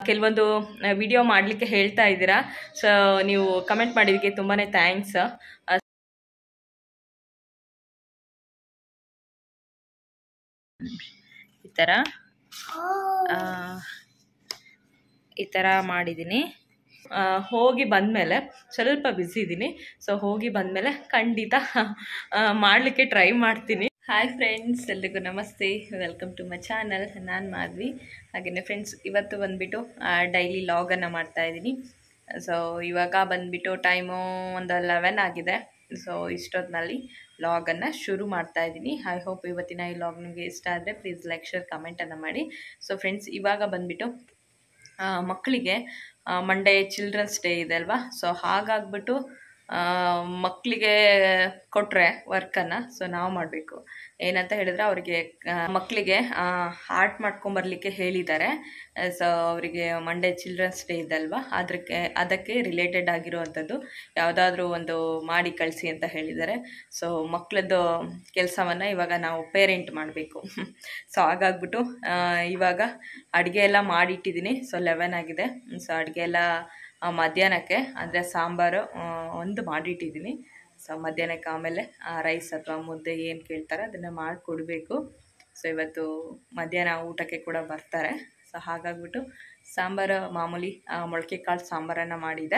ಕೆಲವೊಂದು ವಿಡಿಯೋ ಮಾಡಲಿಕ್ಕೆ ಹೇಳ್ತಾ ಇದ್ದೀರಾ ಸೊ ನೀವು ಕಮೆಂಟ್ ಮಾಡಿದ್ದಕ್ಕೆ ತುಂಬಾ ಥ್ಯಾಂಕ್ಸ್ ಈ ಥರ ಆ, ಈ ಥರ ಮಾಡಿದ್ದೀನಿ ಆ, ಹೋಗಿ ಬಂದಮೇಲೆ ಸ್ವಲ್ಪ ಬ್ಯುಸಿ ಇದ್ದೀನಿ ಸೊ ಹೋಗಿ ಬಂದಮೇಲೆ ಖಂಡಿತ ಮಾಡಲಿಕ್ಕೆ ಟ್ರೈ ಮಾಡ್ತೀನಿ ಹಾಯ್ ಫ್ರೆಂಡ್ಸ್ ಎಲ್ರಿಗೂ ನಮಸ್ತೆ ವೆಲ್ಕಮ್ ಟು ಮೈ ಚಾನಲ್ ನಾನು ಮಾಧವಿ ಹಾಗೆಯೇ ಫ್ರೆಂಡ್ಸ್ ಇವತ್ತು ಬಂದುಬಿಟ್ಟು ಡೈಲಿ ಲಾಗನ್ನು ಮಾಡ್ತಾಯಿದ್ದೀನಿ ಸೊ ಇವಾಗ ಬಂದುಬಿಟ್ಟು ಟೈಮು ಒಂದು ಲೆವೆನ್ ಆಗಿದೆ ಸೊ ಇಷ್ಟೊತ್ತಿನಲ್ಲಿ ಲಾಗನ್ನು ಶುರು ಮಾಡ್ತಾ ಇದ್ದೀನಿ ಐ ಹೋಪ್ ಇವತ್ತಿನ ಈ ಲಾಗ್ ನಿಮಗೆ ಇಷ್ಟ ಆದರೆ ಪ್ಲೀಸ್ ಲೈಕ್ ಶೇರ್ ಕಮೆಂಟನ್ನು ಮಾಡಿ ಸೊ ಫ್ರೆಂಡ್ಸ್ ಇವಾಗ ಬಂದುಬಿಟ್ಟು ಮಕ್ಕಳಿಗೆ ಮಂಡೇ ಚಿಲ್ಡ್ರನ್ಸ್ ಡೇ ಇದೆ ಅಲ್ವಾ ಸೊ ಹಾಗಾಗ್ಬಿಟ್ಟು ಮಕ್ಕಳಿಗೆ ಕೊಟ್ಟರೆ ವರ್ಕನ್ನು ಸೊ ನಾವು ಮಾಡಬೇಕು ಏನಂತ ಹೇಳಿದ್ರೆ ಅವರಿಗೆ ಮಕ್ಕಳಿಗೆ ಆರ್ಟ್ ಮಾಡ್ಕೊಂಬರ್ಲಿಕ್ಕೆ ಹೇಳಿದ್ದಾರೆ ಸೊ ಅವರಿಗೆ ಮಂಡೇ ಚಿಲ್ಡ್ರನ್ಸ್ ಡೇ ಇದಲ್ವಾ ಅದಕ್ಕೆ ಅದಕ್ಕೆ ರಿಲೇಟೆಡ್ ಆಗಿರುವಂಥದ್ದು ಯಾವುದಾದ್ರೂ ಒಂದು ಮಾಡಿ ಕಳಿಸಿ ಅಂತ ಹೇಳಿದ್ದಾರೆ ಸೊ ಮಕ್ಕಳದ್ದು ಕೆಲಸವನ್ನು ಇವಾಗ ನಾವು ಪೇರೆಂಟ್ ಮಾಡಬೇಕು ಸೊ ಹಾಗಾಗ್ಬಿಟ್ಟು ಆ, ಇವಾಗ ಅಡುಗೆ ಎಲ್ಲ ಮಾಡಿಟ್ಟಿದ್ದೀನಿ ಸೊ ಲೆವೆನ್ ಆಗಿದೆ ಸೊ ಅಡುಗೆ ಎಲ್ಲ ಆ, ಮಧ್ಯಾಹ್ನಕ್ಕೆ ಅಂದರೆ ಸಾಂಬಾರು ಆ, ಒಂದು ಮಾಡಿಟ್ಟಿದ್ದೀನಿ ಸೊ ಮಧ್ಯಾಹ್ನಕ್ಕೆ ಆಮೇಲೆ ರೈಸ್ ಅಥವಾ ಮುದ್ದೆ ಏನು ಕೇಳ್ತಾರೆ ಅದನ್ನು ಮಾಡಿಕೊಡ್ಬೇಕು ಸೊ ಇವತ್ತು ಮಧ್ಯಾಹ್ನ ಊಟಕ್ಕೆ ಕೂಡ ಬರ್ತಾರೆ ಸೊ ಹಾಗಾಗ್ಬಿಟ್ಟು ಸಾಂಬಾರು ಮಾಮೂಲಿ ಆ, ಮೊಳಕೆ ಕಾಳು ಸಾಂಬಾರನ್ನು ಮಾಡಿದೆ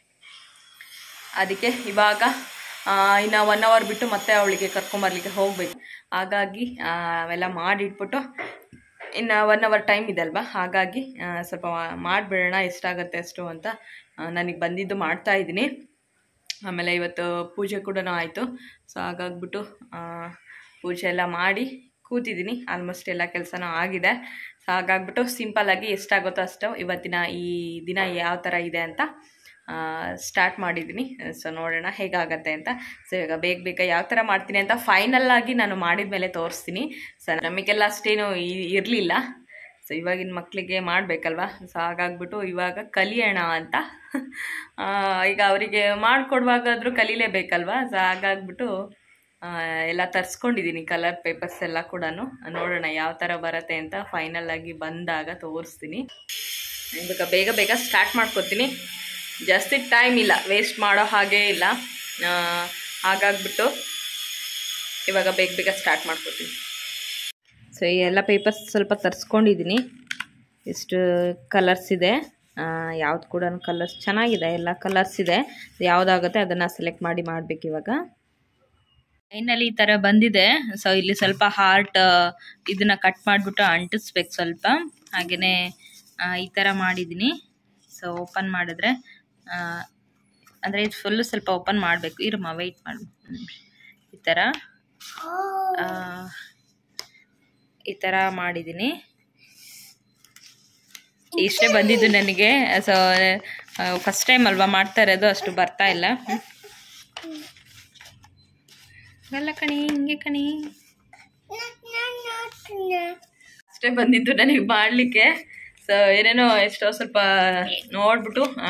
ಅದಕ್ಕೆ ಇವಾಗ ಆ, ಇನ್ನು ಒನ್ ಅವರ್ ಬಿಟ್ಟು ಮತ್ತೆ ಅವಳಿಗೆ ಕರ್ಕೊಂಬರ್ಲಿಕ್ಕೆ ಹೋಗಬೇಕು ಹಾಗಾಗಿ ಆ, ಅವೆಲ್ಲ ಮಾಡಿಟ್ಬಿಟ್ಟು ಇನ್ನು ಒನ್ ಅವರ್ ಟೈಮ್ ಇದೆ ಅಲ್ವಾ ಹಾಗಾಗಿ ಆ, ಸ್ವಲ್ಪ ಮಾಡಿಬಿಡೋಣ ಎಷ್ಟಾಗುತ್ತೆ ಅಷ್ಟು ಅಂತ ನನಗೆ ಬಂದಿದ್ದು ಮಾಡ್ತಾ ಇದ್ದೀನಿ ಆಮೇಲೆ ಇವತ್ತು ಪೂಜೆ ಕೂಡ ಆಯಿತು ಸೊ ಹಾಗಾಗ್ಬಿಟ್ಟು ಆ, ಪೂಜೆ ಎಲ್ಲ ಮಾಡಿ ಕೂತಿದ್ದೀನಿ ಆಲ್ಮೋಸ್ಟ್ ಎಲ್ಲ ಕೆಲಸನೂ ಆಗಿದೆ ಸೊ ಹಾಗಾಗ್ಬಿಟ್ಟು ಸಿಂಪಲ್ಲಾಗಿ ಎಷ್ಟಾಗುತ್ತೋ ಅಷ್ಟು ಇವತ್ತಿನ ಈ ದಿನ ಯಾವ ಥರ ಇದೆ ಅಂತ ಸ್ಟಾರ್ಟ್ ಮಾಡಿದ್ದೀನಿ ಸೊ ನೋಡೋಣ ಹೇಗಾಗತ್ತೆ ಅಂತ ಸೊ ಇವಾಗ ಬೇಗ ಬೇಗ ಯಾವ ಥರ ಮಾಡ್ತೀನಿ ಅಂತ ಫೈನಲ್ ಆಗಿ ನಾನು ಮಾಡಿದ ಮೇಲೆ ತೋರಿಸ್ತೀನಿ ಸೊ ನಮಗೆಲ್ಲ ಅಷ್ಟೇನು ಇರಲಿಲ್ಲ ಸೊ ಇವಾಗಿನ ಮಕ್ಕಳಿಗೆ ಮಾಡಬೇಕಲ್ವಾ ಸೊ ಹಾಗಾಗ್ಬಿಟ್ಟು ಇವಾಗ ಕಲಿಯೋಣ ಅಂತ ಆ, ಈಗ ಅವರಿಗೆ ಮಾಡಿಕೊಡುವಾಗಾದರೂ ಕಲೀಲೇಬೇಕಲ್ವಾ ಸೊ ಹಾಗಾಗ್ಬಿಟ್ಟು ಆ, ಎಲ್ಲ ತರಿಸ್ಕೊಂಡಿದ್ದೀನಿ ಕಲರ್ ಪೇಪರ್ಸ್ ಎಲ್ಲ ಕೂಡ ನೋಡೋಣ ಯಾವ ಥರ ಬರುತ್ತೆ ಅಂತ ಫೈನಲ್ ಆಗಿ ಬಂದಾಗ ತೋರಿಸ್ತೀನಿ ಇವಾಗ ಬೇಗ ಬೇಗ ಸ್ಟಾರ್ಟ್ ಮಾಡ್ಕೊತೀನಿ ಜಾಸ್ತಿ ಟೈಮ್ ಇಲ್ಲ ವೇಸ್ಟ್ ಮಾಡೋ ಹಾಗೇ ಇಲ್ಲ ಆ, ಹಾಗಾಗ್ಬಿಟ್ಟು ಇವಾಗ ಬೇಗ ಬೇಗ ಸ್ಟಾರ್ಟ್ ಮಾಡ್ಕೊತೀನಿ ಸೊ ಈ ಎಲ್ಲ ಪೇಪರ್ಸ್ ಸ್ವಲ್ಪ ತರಿಸ್ಕೊಂಡಿದ್ದೀನಿ ಇಷ್ಟು ಕಲರ್ಸ್ ಇದೆ ಯಾವ್ದು ಕೂಡ ಕಲರ್ಸ್ ಚೆನ್ನಾಗಿದೆ ಎಲ್ಲ ಕಲರ್ಸ್ ಇದೆ ಯಾವುದಾಗುತ್ತೆ ಅದನ್ನು ಸೆಲೆಕ್ಟ್ ಮಾಡಿ ಮಾಡಬೇಕು ಇವಾಗ ಫೈನಲಿ ಈ ಥರ ಬಂದಿದೆ ಸೊ ಇಲ್ಲಿ ಸ್ವಲ್ಪ ಹಾರ್ಟ್ ಇದನ್ನ ಕಟ್ ಮಾಡಿಬಿಟ್ಟು ಅಂಟಿಸ್ಬೇಕು ಸ್ವಲ್ಪ ಹಾಗೆಯೇ ಈ ಥರ ಮಾಡಿದ್ದೀನಿ ಸೊ ಓಪನ್ ಮಾಡಿದ್ರೆ ಆ, ಅಂದರೆ ಇದು ಫುಲ್ಲು ಸ್ವಲ್ಪ ಓಪನ್ ಮಾಡಬೇಕು ಇರಮ್ಮ ವೆಯ್ಟ್ ಮಾಡಿ ಈ ಥರ ಆ, ಈ ಥರ ಮಾಡಿದ್ದೀನಿ ಇಷ್ಟೇ ಬಂದಿದ್ದು ನನಗೆ ಸೊ ಫಸ್ಟ್ ಟೈಮ್ ಅಲ್ವಾ ಮಾಡ್ತಾ ಇರೋದು ಅಷ್ಟು ಬರ್ತಾ ಇಲ್ಲ ಹ್ಮ್. ಅಲ್ಲ ಕಣಿ ಹಿಂಗೆ ಕಣಿ ಅಷ್ಟೇ ಬಂದಿದ್ದು ನನಗೆ ಮಾಡಲಿಕ್ಕೆ ಸೊ ಏನೇನೋ ಎಷ್ಟೋ ಸ್ವಲ್ಪ ನೋಡ್ಬಿಟ್ಟು ಆ,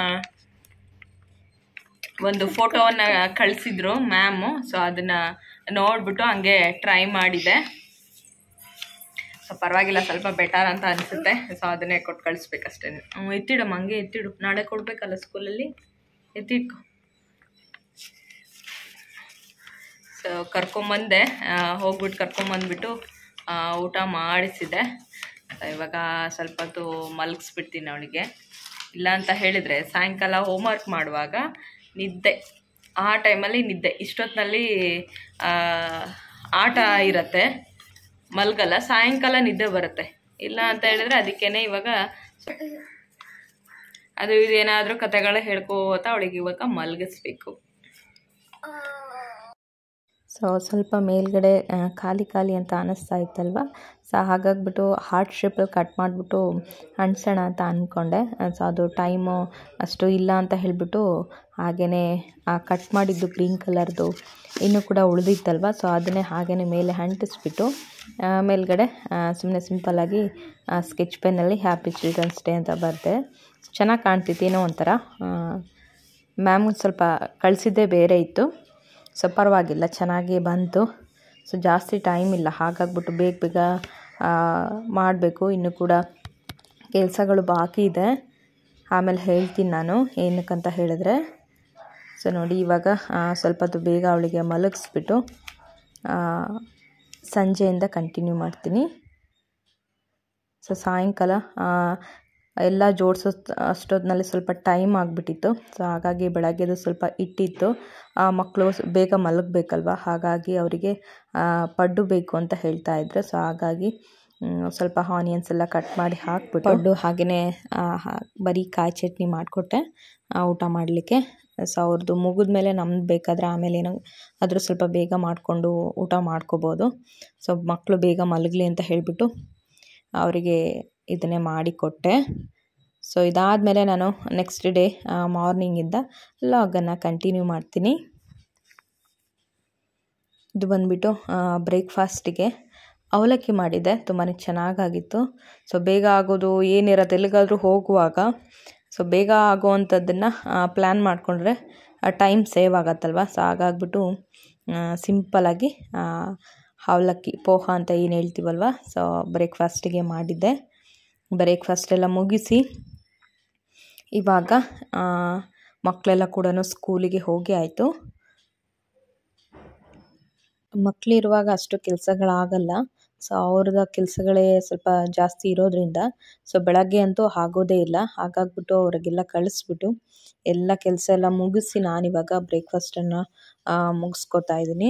ಒಂದು ಫೋಟೋವನ್ನು ಕಳಿಸಿದ್ರು ಮ್ಯಾಮು ಸೊ ಅದನ್ನು ನೋಡ್ಬಿಟ್ಟು ಹಂಗೆ ಟ್ರೈ ಮಾಡಿದೆ ಸೊ ಪರವಾಗಿಲ್ಲ ಸ್ವಲ್ಪ ಬೆಟರ್ ಅಂತ ಅನಿಸುತ್ತೆ ಸೊ ಅದನ್ನೇ ಕೊಟ್ಟು ಕಳಿಸ್ಬೇಕಷ್ಟೇ ಹ್ಞೂ ಎತ್ತಿಡಮ್ಮ ಹಂಗೆ ಎತ್ತಿಡು ನಾಳೆ ಕೊಡಬೇಕಲ್ಲ ಸ್ಕೂಲಲ್ಲಿ ಎತ್ತಿಟ್ಕೊ ಸೊ ಕರ್ಕೊಂಬಂದೆ ಆ, ಹೋಗ್ಬಿಟ್ಟು ಕರ್ಕೊಂಬಂದ್ಬಿಟ್ಟು ಆ, ಊಟ ಮಾಡಿಸಿದೆ ಸೊ ಇವಾಗ ಸ್ವಲ್ಪ ಹೊತ್ತು ಮಲಗಿಸ್ಬಿಡ್ತೀನಿ ಅವಳಿಗೆ ಇಲ್ಲ ಅಂತ ಹೇಳಿದರೆ ಸಾಯಂಕಾಲ ಹೋಮ್ವರ್ಕ್ ಮಾಡುವಾಗ ನಿದ್ದೆ ಆ ಟೈಮಲ್ಲಿ ನಿದ್ದೆ ಇಷ್ಟೊತ್ತಿನಲ್ಲಿ ಆ, ಆಟ ಇರತ್ತೆ ಮಲ್ಗಲ್ಲ ಸಾಯಂಕಾಲ ನಿದ್ದೆ ಬರುತ್ತೆ ಇಲ್ಲ ಅಂತ ಹೇಳಿದ್ರೆ ಅದಕ್ಕೇನೆ ಇವಾಗ ಅದು ಇದೇನಾದರೂ ಕತೆಗಳ ಹೇಳ್ಕೋತಾ ಅವಳಿಗೆ ಇವಾಗ ಮಲಗಿಸ್ಬೇಕು ಸೊ ಸ್ವಲ್ಪ ಮೇಲ್ಗಡೆ ಆ, ಖಾಲಿ ಖಾಲಿ ಅಂತ ಅನ್ನಿಸ್ತಾ ಇತ್ತಲ್ವ ಸೊ ಹಾಗಾಗ್ಬಿಟ್ಟು ಹಾರ್ಟ್ ಶೇಪಲ್ಲಿ ಕಟ್ ಮಾಡಿಬಿಟ್ಟು ಅಂಟಿಸೋಣ ಅಂತ ಅಂದ್ಕೊಂಡೆ ಸೊ ಅದು ಟೈಮು ಅಷ್ಟು ಇಲ್ಲ ಅಂತ ಹೇಳಿಬಿಟ್ಟು ಹಾಗೆಯೇ ಆ ಕಟ್ ಮಾಡಿದ್ದು ಗ್ರೀನ್ ಕಲರ್ದು ಇನ್ನೂ ಕೂಡ ಉಳಿದಿತ್ತಲ್ವ ಸೊ ಅದನ್ನೇ ಹಾಗೆಯೇ ಮೇಲೆ ಅಂಟಿಸ್ಬಿಟ್ಟು ಆ, ಮೇಲ್ಗಡೆ ಸುಮ್ಮನೆ ಸಿಂಪಲ್ಲಾಗಿ ಸ್ಕೆಚ್ ಪೆನ್ನಲ್ಲಿ ಹ್ಯಾಪಿ ಚಿಲ್ಡ್ರನ್ಸ್ ಡೇ ಅಂತ ಬರೆದೆ ಚೆನ್ನಾಗಿ ಕಾಣ್ತಿತ್ತು ಏನೋ ಒಂಥರ ಮ್ಯಾಮ್ ಸ್ವಲ್ಪ ಕಳಿಸಿದ್ದೇ ಬೇರೆ ಇತ್ತು ಸೊ ಪರವಾಗಿಲ್ಲ ಚೆನ್ನಾಗಿ ಬಂತು ಸೊ ಜಾಸ್ತಿ ಟೈಮ್ ಇಲ್ಲ ಹಾಗಾಗ್ಬಿಟ್ಟು ಬೇಗ ಬೇಗ ಮಾಡಬೇಕು ಇನ್ನು ಕೂಡ ಕೆಲಸಗಳು ಬಾಕಿ ಇದೆ ಆಮೇಲೆ ಹೇಳ್ತೀನಿ ನಾನು ಏನಕ್ಕಂತ ಹೇಳಿದ್ರೆ ಸೊ ನೋಡಿ ಇವಾಗ ಆ, ಸ್ವಲ್ಪ ಹೊತ್ತು ಬೇಗ ಅವಳಿಗೆ ಮಲಗಿಸ್ಬಿಟ್ಟು ಆ, ಸಂಜೆಯಿಂದ ಕಂಟಿನ್ಯೂ ಮಾಡ್ತೀನಿ ಸೊ ಸಾಯಂಕಾಲ ಆ, ಎಲ್ಲ ಜೋಡಿಸೋ ಅಷ್ಟೊತ್ತಿನಲ್ಲಿ ಸ್ವಲ್ಪ ಟೈಮ್ ಆಗಿಬಿಟ್ಟಿತ್ತು ಸೊ ಹಾಗಾಗಿ ಬೆಳಗ್ಗೆದು ಸ್ವಲ್ಪ ಇಟ್ಟಿತ್ತು ಮಕ್ಕಳು ಬೇಗ ಮಲಗಬೇಕಲ್ವ ಹಾಗಾಗಿ ಅವರಿಗೆ ಪಡ್ಡು ಬೇಕು ಅಂತ ಹೇಳ್ತಾ ಇದ್ರು ಸೊ ಹಾಗಾಗಿ ಮ್, ಸ್ವಲ್ಪ ಆನಿಯನ್ಸ್ ಎಲ್ಲ ಕಟ್ ಮಾಡಿ ಹಾಕ್ಬಿಟ್ಟು ಪಡ್ಡು ಹಾಗೆಯೇ ಬರೀ ಕಾಯಿ ಚಟ್ನಿ ಮಾಡಿಕೊಟ್ಟೆ ಊಟ ಮಾಡಲಿಕ್ಕೆ ಸೊ ಅವ್ರದ್ದು ಮುಗಿದ್ಮೇಲೆ ನಮ್ದು ಬೇಕಾದರೆ ಆಮೇಲೆ ಏನೋ ಆದರೂ ಸ್ವಲ್ಪ ಬೇಗ ಮಾಡಿಕೊಂಡು ಊಟ ಮಾಡ್ಕೋಬೋದು ಸೊ ಮಕ್ಕಳು ಬೇಗ ಮಲಗಲಿ ಅಂತ ಹೇಳಿಬಿಟ್ಟು ಅವರಿಗೆ ಇದನ್ನೇ ಮಾಡಿ ಕೊಟ್ಟೆ ಸೊ ಇದಾದಮೇಲೆ ನಾನು ನೆಕ್ಸ್ಟ್ ಡೇ ಮಾರ್ನಿಂಗಿಂದ ಲಾಗನ್ನು ಕಂಟಿನ್ಯೂ ಮಾಡ್ತೀನಿ ಇದು ಬಂದುಬಿಟ್ಟು ಬ್ರೇಕ್ಫಾಸ್ಟಿಗೆ ಅವಲಕ್ಕಿ ಮಾಡಿದ್ದೆ ತುಂಬಾ ಚೆನ್ನಾಗಾಗಿತ್ತು ಸೊ ಬೇಗ ಆಗೋದು ಏನಿರೋದು ಎಲ್ಲಿಗಾದರೂ ಹೋಗುವಾಗ ಸೊ ಬೇಗ ಆಗೋವಂಥದ್ದನ್ನು ಪ್ಲ್ಯಾನ್ ಮಾಡಿಕೊಂಡ್ರೆ ಟೈಮ್ ಸೇವ್ ಆಗತ್ತಲ್ವ ಸೊ ಹಾಗಾಗ್ಬಿಟ್ಟು ಸಿಂಪಲಾಗಿ ಅವಲಕ್ಕಿ ಪೋಹ ಅಂತ ಏನು ಹೇಳ್ತೀವಲ್ವ ಸೊ ಬ್ರೇಕ್ಫಾಸ್ಟಿಗೆ ಮಾಡಿದ್ದೆ ಬ್ರೇಕ್ಫಾಸ್ಟ್ ಎಲ್ಲ ಮುಗಿಸಿ ಇವಾಗ ಆ, ಮಕ್ಕಳೆಲ್ಲ ಕೂಡ ಸ್ಕೂಲಿಗೆ ಹೋಗಿ ಆಯಿತು ಮಕ್ಕಳಿರುವಾಗ ಅಷ್ಟು ಕೆಲಸಗಳಾಗಲ್ಲ ಸೊ ಅವ್ರದ್ದು ಕೆಲಸಗಳೇ ಸ್ವಲ್ಪ ಜಾಸ್ತಿ ಇರೋದ್ರಿಂದ ಸೊ ಬೆಳಗ್ಗೆ ಅಂತೂ ಆಗೋದೇ ಇಲ್ಲ ಹಾಗಾಗ್ಬಿಟ್ಟು ಅವ್ರಿಗೆಲ್ಲ ಕಳಿಸ್ಬಿಟ್ಟು ಎಲ್ಲ ಕೆಲಸ ಎಲ್ಲ ಮುಗಿಸಿ ನಾನಿವಾಗ ಬ್ರೇಕ್ಫಾಸ್ಟನ್ನು ಮುಗಿಸ್ಕೊತಾ ಇದ್ದೀನಿ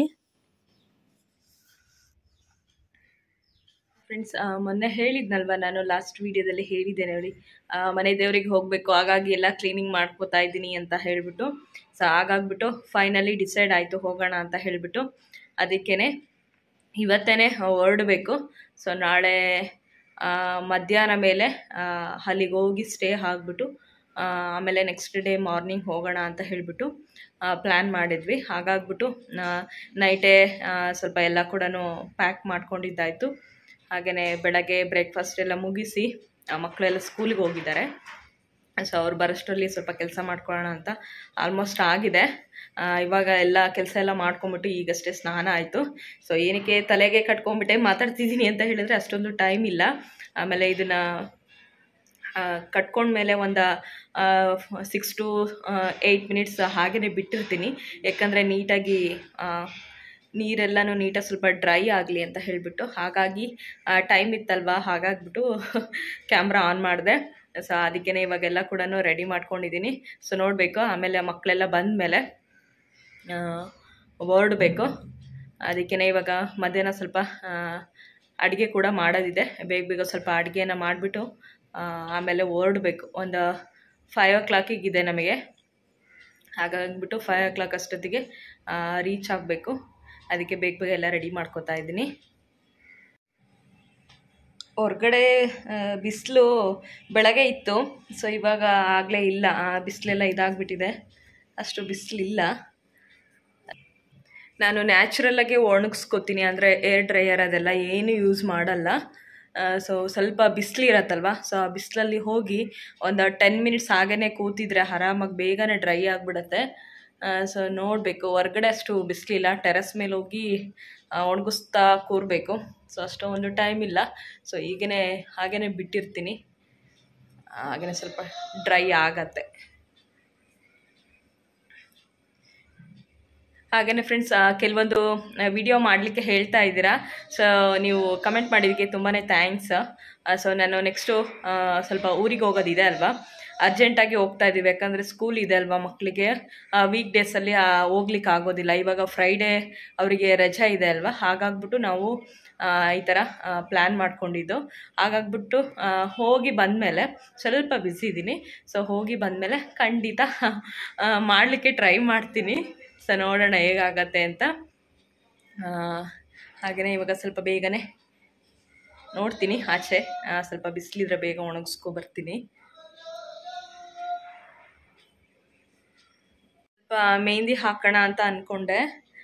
ಫ್ರೆಂಡ್ಸ್ ಮೊನ್ನೆ ಹೇಳಿದ್ನಲ್ವ ನಾನು ಲಾಸ್ಟ್ ವೀಡಿಯೋದಲ್ಲಿ ಹೇಳಿದ್ದೇನೆ ನೋಡಿ ಆ, ಮನೆ ದೇವರಿಗೆ ಹೋಗಬೇಕು ಹಾಗಾಗಿ ಎಲ್ಲ ಕ್ಲೀನಿಂಗ್ ಮಾಡ್ಕೋತಾ ಇದ್ದೀನಿ ಅಂತ ಹೇಳಿಬಿಟ್ಟು ಸೊ ಹಾಗಾಗ್ಬಿಟ್ಟು ಫೈನಲಿ ಡಿಸೈಡ್ ಆಯಿತು ಹೋಗೋಣ ಅಂತ ಹೇಳಿಬಿಟ್ಟು ಅದಕ್ಕೇ ಇವತ್ತೇ ಹೊರಡಬೇಕು ಸೊ ನಾಳೆ ಆ, ಮಧ್ಯಾಹ್ನ ಮೇಲೆ ಆ, ಅಲ್ಲಿಗೆ ಹೋಗಿ ಸ್ಟೇ ಆಗಿಬಿಟ್ಟು ಆಮೇಲೆ ನೆಕ್ಸ್ಟ್ ಡೇ ಮಾರ್ನಿಂಗ್ ಹೋಗೋಣ ಅಂತ ಹೇಳಿಬಿಟ್ಟು ಪ್ಲ್ಯಾನ್ ಮಾಡಿದ್ವಿ ಹಾಗಾಗ್ಬಿಟ್ಟು ನೈಟೇ ಸ್ವಲ್ಪ ಎಲ್ಲ ಕೂಡ ಪ್ಯಾಕ್ ಮಾಡ್ಕೊಂಡಿದ್ದಾಯಿತು ಹಾಗೆಯೇ ಬೆಳಗ್ಗೆ ಬ್ರೇಕ್ಫಾಸ್ಟ್ ಎಲ್ಲ ಮುಗಿಸಿ ಆ, ಮಕ್ಕಳೆಲ್ಲ ಸ್ಕೂಲಿಗೆ ಹೋಗಿದ್ದಾರೆ ಸೊ ಅವ್ರು ಬರೋಷ್ಟರಲ್ಲಿ ಸ್ವಲ್ಪ ಕೆಲಸ ಮಾಡ್ಕೊಳ್ಳೋಣ ಅಂತ ಆಲ್ಮೋಸ್ಟ್ ಆಗಿದೆ ಆ, ಇವಾಗ ಎಲ್ಲ ಕೆಲಸ ಎಲ್ಲ ಮಾಡ್ಕೊಂಬಿಟ್ಟು ಈಗಷ್ಟೇ ಸ್ನಾನ ಆಯಿತು ಸೊ ಏನಕ್ಕೆ ತಲೆಗೆ ಕಟ್ಕೊಂಡ್ಬಿಟ್ಟೆ ಮಾತಾಡ್ತಿದ್ದೀನಿ ಅಂತ ಹೇಳಿದ್ರೆ ಅಷ್ಟೊಂದು ಟೈಮ್ ಇಲ್ಲ ಆಮೇಲೆ ಇದನ್ನು ಕಟ್ಕೊಂಡ್ಮೇಲೆ ಒಂದು ಸಿಕ್ಸ್ ಟು ಏಯ್ಟ್ ಮಿನಿಟ್ಸ್ ಹಾಗೇ ಬಿಟ್ಟಿರ್ತೀನಿ ಯಾಕಂದರೆ ನೀಟಾಗಿ ಆ, ನೀರೆಲ್ಲನೂ ನೀಟಾಗಿ ಸ್ವಲ್ಪ ಡ್ರೈ ಆಗಲಿ ಅಂತ ಹೇಳಿಬಿಟ್ಟು ಹಾಗಾಗಿ ಟೈಮ್ ಇತ್ತಲ್ವ ಹಾಗಾಗ್ಬಿಟ್ಟು ಕ್ಯಾಮ್ರಾ ಆನ್ ಮಾಡಿದೆ ಸೊ ಅದಕ್ಕೇ ಇವಾಗೆಲ್ಲ ಕೂಡ ರೆಡಿ ಮಾಡ್ಕೊಂಡಿದ್ದೀನಿ ಸೊ ನೋಡಬೇಕು ಆಮೇಲೆ ಮಕ್ಕಳೆಲ್ಲ ಬಂದಮೇಲೆ ಹೊರಡಬೇಕು ಅದಕ್ಕೇ ಇವಾಗ ಮಧ್ಯಾಹ್ನ ಸ್ವಲ್ಪ ಅಡುಗೆ ಕೂಡ ಮಾಡೋದಿದೆ ಬೇಗ ಬೇಗ ಸ್ವಲ್ಪ ಅಡುಗೆನ ಮಾಡಿಬಿಟ್ಟು ಆಮೇಲೆ ಹೊರಡಬೇಕು ಒಂದು ಫೈವ್ ಓ ಕ್ಲಾಕಿಗಿದೆ ನಮಗೆ ಹಾಗಾಗ್ಬಿಟ್ಟು ಫೈವ್ ಓ ಕ್ಲಾಕ್ ಅಷ್ಟೊತ್ತಿಗೆ ರೀಚ್ ಆಗಬೇಕು ಅದಕ್ಕೆ ಬೇಗ ಬೇಗ ಎಲ್ಲ ರೆಡಿ ಮಾಡ್ಕೋತಾ ಇದ್ದೀನಿ ಹೊರ್ಗಡೆ ಬಿಸಿಲು ಬೆಳಗ್ಗೆ ಇತ್ತು ಸೊ ಇವಾಗ ಆಗಲೇ ಇಲ್ಲ ಬಿಸಿಲೆಲ್ಲ ಇದಾಗ್ಬಿಟ್ಟಿದೆ ಅಷ್ಟು ಬಿಸಿಲಿಲ್ಲ ನಾನು ನ್ಯಾಚುರಲ್ಲಾಗೆ ಒಣಗಿಸ್ಕೊತೀನಿ ಅಂದರೆ ಏರ್ ಡ್ರೈಯರ್ ಅದೆಲ್ಲ ಏನು ಯೂಸ್ ಮಾಡಲ್ಲ ಸೊ ಸ್ವಲ್ಪ ಬಿಸಿಲಿರತ್ತಲ್ವ ಸೊ ಆ ಬಿಸಿಲಲ್ಲಿ ಹೋಗಿ ಒಂದು ಟೆನ್ ಮಿನಿಟ್ಸ್ ಹಾಗೇ ಕೂತಿದ್ರೆ ಆರಾಮಾಗಿ ಬೇಗನೆ ಡ್ರೈ ಆಗಿಬಿಡತ್ತೆ ಸೊ ನೋಡಬೇಕು ಹೊರ್ಗಡೆ ಅಷ್ಟು ಬಿಸಿಲಿಲ್ಲ ಟೆರೆಸ್ ಮೇಲೆ ಹೋಗಿ ಆ, ಒಣಗಿಸ್ತಾ ಕೂರಬೇಕು ಸೊ ಅಷ್ಟೊಂದು ಟೈಮ್ ಇಲ್ಲ ಸೊ ಈಗೇ ಹಾಗೇ ಬಿಟ್ಟಿರ್ತೀನಿ ಹಾಗೇ ಸ್ವಲ್ಪ ಡ್ರೈ ಆಗತ್ತೆ ಹಾಗೆಯೇ ಫ್ರೆಂಡ್ಸ್ ಕೆಲವೊಂದು ವಿಡಿಯೋ ಮಾಡಲಿಕ್ಕೆ ಹೇಳ್ತಾ ಇದ್ದೀರಾ ಸೊ ನೀವು ಕಮೆಂಟ್ ಮಾಡಿದ್ದಕ್ಕೆ ತುಂಬಾ ಥ್ಯಾಂಕ್ಸ್ ಸೊ ನಾನು ನೆಕ್ಸ್ಟು ಸ್ವಲ್ಪ ಊರಿಗೆ ಹೋಗೋದಿದೆ ಅಲ್ವಾ ಅರ್ಜೆಂಟಾಗಿ ಹೋಗ್ತಾ ಇದ್ದೀವಿ ಯಾಕಂದರೆ ಸ್ಕೂಲ್ ಇದೆ ಅಲ್ವಾ ಮಕ್ಕಳಿಗೆ ವೀಕ್ ಡೇಸಲ್ಲಿ ಹೋಗ್ಲಿಕ್ಕೆ ಆಗೋದಿಲ್ಲ ಇವಾಗ ಫ್ರೈಡೇ ಅವರಿಗೆ ರಜೆ ಇದೆ ಅಲ್ವಾ ಹಾಗಾಗ್ಬಿಟ್ಟು ನಾವು ಆ, ಈ ಥರ ಪ್ಲ್ಯಾನ್ ಮಾಡ್ಕೊಂಡಿದ್ದು ಹಾಗಾಗ್ಬಿಟ್ಟು ಆ, ಹೋಗಿ ಬಂದಮೇಲೆ ಸ್ವಲ್ಪ ಬ್ಯುಸಿ ಇದ್ದೀನಿ ಸೊ ಹೋಗಿ ಬಂದಮೇಲೆ ಖಂಡಿತ ಮಾಡಲಿಕ್ಕೆ ಟ್ರೈ ಮಾಡ್ತೀನಿ ಸೊ ನೋಡೋಣ ಹೇಗಾಗತ್ತೆ ಅಂತ ಹಾಗೆಯೇ ಇವಾಗ ಸ್ವಲ್ಪ ಬೇಗನೆ ನೋಡ್ತೀನಿ ಆಚೆ ಆ, ಸ್ವಲ್ಪ ಬಿಸಿಲಿದ್ರೆ ಬೇಗ ಒಣಗಿಸ್ಕೊ ಬರ್ತೀನಿ ಸ್ವಲ್ಪ ಮೆಹಂದಿ ಹಾಕೋಣ ಅಂತ ಅಂದ್ಕೊಂಡೆ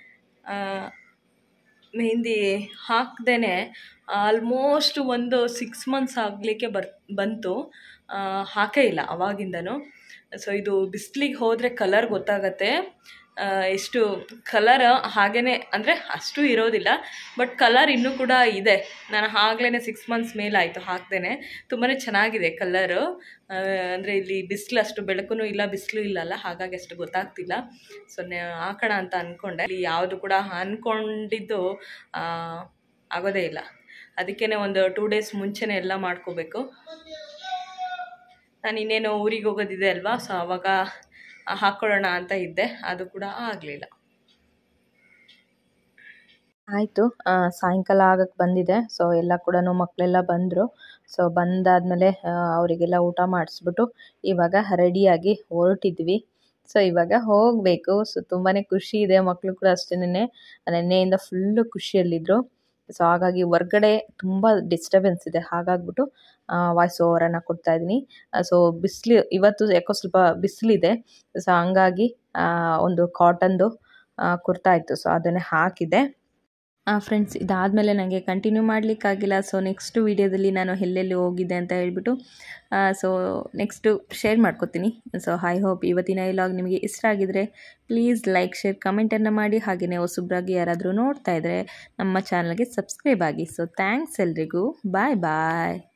ಮೆಹಂದಿ ಹಾಕ್ದೇ ಆಲ್ಮೋಸ್ಟ್ ಒಂದು ಸಿಕ್ಸ್ ಮಂತ್ಸ್ ಆಗಲಿಕ್ಕೆ ಬರ್ ಬಂತು ಆ, ಹಾಕೇ ಇಲ್ಲ ಅವಾಗಿಂದನೂ ಸೊ ಇದು ಬಿಸಿಲಿಗೆ ಹೋದರೆ ಕಲರ್ ಗೊತ್ತಾಗತ್ತೆ ಆ, ಎಷ್ಟು ಕಲರ್ ಹಾಗೇ ಅಂದರೆ ಅಷ್ಟು ಇರೋದಿಲ್ಲ ಬಟ್ ಕಲರ್ ಇನ್ನೂ ಕೂಡ ಇದೆ ನಾನು ಆಗ್ಲೇ ಸಿಕ್ಸ್ ಮಂತ್ಸ್ ಮೇಲಾಯಿತು ಹಾಕ್ದೇನೆ ತುಂಬಾ ಚೆನ್ನಾಗಿದೆ ಕಲರು ಅಂದರೆ ಇಲ್ಲಿ ಬಿಸಿಲು ಅಷ್ಟು ಬೆಳಕು ಇಲ್ಲ ಬಿಸಿಲು ಇಲ್ಲಲ್ಲ ಹಾಗಾಗಿ ಅಷ್ಟು ಗೊತ್ತಾಗ್ತಿಲ್ಲ ಸೊ ಹಾಕೋಣ ಅಂತ ಅಂದ್ಕೊಂಡೆ ಇಲ್ಲಿ ಯಾವುದು ಕೂಡ ಅಂದ್ಕೊಂಡಿದ್ದು ಆ, ಆಗೋದೇ ಇಲ್ಲ ಅದಕ್ಕೇ ಒಂದು ಟೂ ಡೇಸ್ ಮುಂಚೆನೇ ಎಲ್ಲ ಮಾಡ್ಕೋಬೇಕು ನಾನು ಇನ್ನೇನು ಊರಿಗೆ ಹೋಗೋದಿದೆ ಅಲ್ವಾ ಸೊ ಆವಾಗ ಹಾಕ್ಕೊಳ್ಳೋಣ ಅಂತ ಇದ್ದೆ ಅದು ಕೂಡ ಆಗಲಿಲ್ಲ ಆಯಿತು ಸಾಯಂಕಾಲ ಆಗಕ್ಕೆ ಬಂದಿದೆ ಸೊ ಎಲ್ಲ ಕೂಡ ಮಕ್ಕಳೆಲ್ಲ ಬಂದರು ಸೊ ಬಂದಾದಮೇಲೆ ಅವರಿಗೆಲ್ಲ ಊಟ ಮಾಡಿಸ್ಬಿಟ್ಟು ಇವಾಗ ರೆಡಿಯಾಗಿ ಹೊರಟಿದ್ವಿ ಸೊ ಇವಾಗ ಹೋಗಬೇಕು ಸೊ ತುಂಬಾ ಖುಷಿ ಇದೆ ಮಕ್ಕಳು ಕೂಡ ಅಷ್ಟೇ ನೆನ್ನೆಯಿಂದ ಫುಲ್ಲು ಖುಷಿಯಲ್ಲಿದ್ದರು ಸೊ ಹಾಗಾಗಿ ಹೊರ್ಗಡೆ ತುಂಬ ಡಿಸ್ಟರ್ಬೆನ್ಸ್ ಇದೆ ಹಾಗಾಗ್ಬಿಟ್ಟು ವಾಯ್ಸ್ ಓವರನ್ನು ಕೊಡ್ತಾ ಇದ್ದೀನಿ ಸೊ ಬಿಸಿಲು ಇವತ್ತು ಯಾಕೋ ಸ್ವಲ್ಪ ಬಿಸಿಲಿದೆ ಸೊ ಹಂಗಾಗಿ ಆ, ಒಂದು ಕಾಟನ್ದು ಕುರ್ತಾ ಇತ್ತು ಸೊ ಅದನ್ನೇ ಹಾಕಿದೆ ಫ್ರೆಂಡ್ಸ್ ಇದಾದಮೇಲೆ ನನಗೆ ಕಂಟಿನ್ಯೂ ಮಾಡಲಿಕ್ಕಾಗಿಲ್ಲ ಸೊ ನೆಕ್ಸ್ಟ್ ವೀಡಿಯೋದಲ್ಲಿ ನಾನು ಎಲ್ಲೆಲ್ಲಿ ಹೋಗಿದ್ದೆ ಅಂತ ಹೇಳ್ಬಿಟ್ಟು ಸೊ ನೆಕ್ಸ್ಟು ಶೇರ್ ಮಾಡ್ಕೊತೀನಿ ಸೊ ಐ ಹೋಪ್ ಇವತ್ತಿನ ಈ ಲಾಗ್ ನಿಮಗೆ ಇಷ್ಟ ಆಗಿದರೆ ಪ್ಲೀಸ್ ಲೈಕ್ ಶೇರ್ ಕಮೆಂಟನ್ನು ಮಾಡಿ ಹಾಗೆಯೇ ಹೊಸಬ್ರಾಗಿ ಯಾರಾದರೂ ನೋಡ್ತಾ ಇದ್ದರೆ ನಮ್ಮ ಚಾನಲ್ಗೆ ಸಬ್ಸ್ಕ್ರೈಬ್ ಆಗಿ ಸೊ ಥ್ಯಾಂಕ್ಸ್ ಎಲ್ರಿಗೂ ಬಾಯ್ ಬಾಯ್